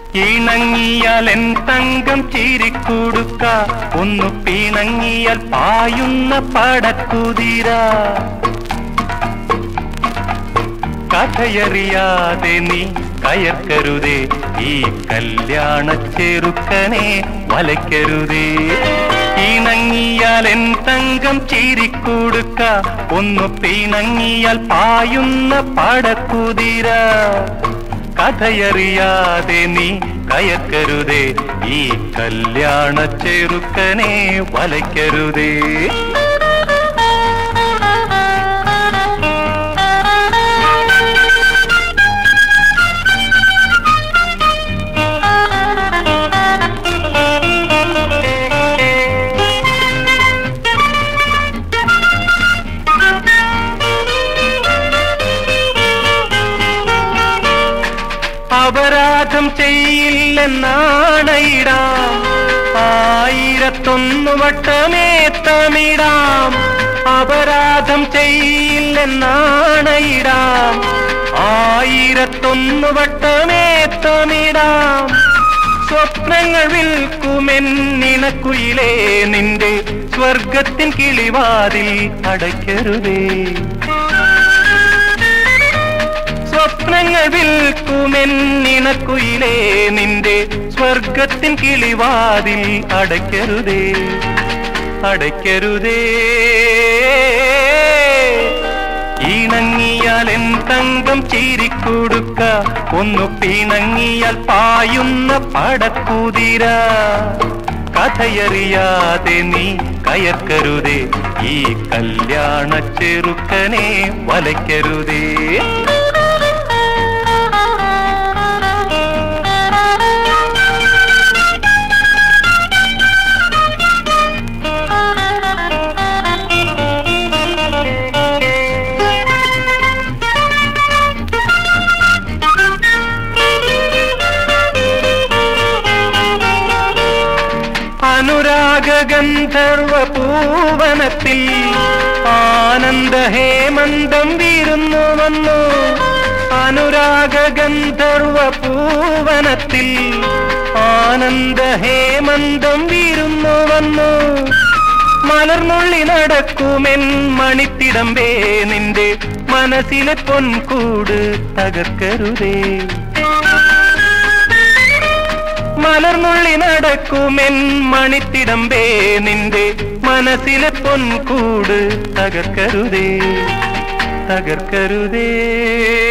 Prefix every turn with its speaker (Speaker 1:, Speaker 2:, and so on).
Speaker 1: ഇണങ്ങിയാൽ N തങ്കം ചീരിക്കൊടുക്ക ഒന്നു പിണങ്ങിയാൽ പായുന്ന പടക്കുതിര കഥയറിയാതെ നീ കയർക്കരുതേ ഈ കല്യാണ ചെറുക്കനെ വലയ്ക്കരുതേ ഇണങ്ങിയാൽ എൻ തങ്കം ചീരിക്കൊടുക്ക ഒന്നു പിണങ്ങിയാൽ പായുന്ന പടക്കുതിര കഥയറിയാതെ നീ കയക്കരുതേ ഈ കല്യാണ ചെറുക്കനെ വലയ്ക്കരുതേ അപരാധം ചെയ്യില്ലെന്നാണയിടാം ആയിരത്തൊന്നു വട്ടമേ തമിടാം അപരാധം ചെയ്യില്ലെന്നാണയിടാം ആയിരത്തൊന്നു വട്ടമേ തമിടാം സ്വപ്നങ്ങൾ വിൽക്കുമെന്നിണക്കുയിലേ നിന്റെ സ്വർഗത്തിൻ കിളിവാതിൽ അടയ്ക്കരുതേ സ്വപ്നങ്ങൾ വിൽക്കുമെന്നിണക്കുയിലേ നിന്റെ സ്വർഗത്തിൻ കിളിവാതിൽ അടയ്ക്കരുതേ അടയ്ക്കരുതേ ഇണങ്ങിയാൽ എൻ തങ്കം ചീരിക്കൊടുക്ക ഒന്നു പിണങ്ങിയാൽ പായുന്ന പടക്കുതിര കഥയറിയാതെ നീ കയർക്കരുതേ ഈ കല്യാണ ചെറുക്കനെ വലയ്ക്കരുതേ അനുരാഗ ഗന്ധർവ പൂവനത്തിൽ ആനന്ദ ഹേമന്തം വീരുന്നു വന്നു അനുരാഗ ഗന്ധർവ പൂവനത്തിൽ ആനന്ദ ഹേമന്തം വീരുന്നു വന്നു മലർന്നുള്ളി നടക്കുമെൻ മണിത്തിടമ്പേ നിന്റെ മനസ്സിലെ പൊൻകൂട് തകർക്കരുതേ മലർന്നുള്ളി നടക്കുമെൻ മണിത്തിടമ്പേ നിന്റെ മനസ്സിലെ പൊൻകൂട് തകർക്കരുതേ തകർക്കരുതേ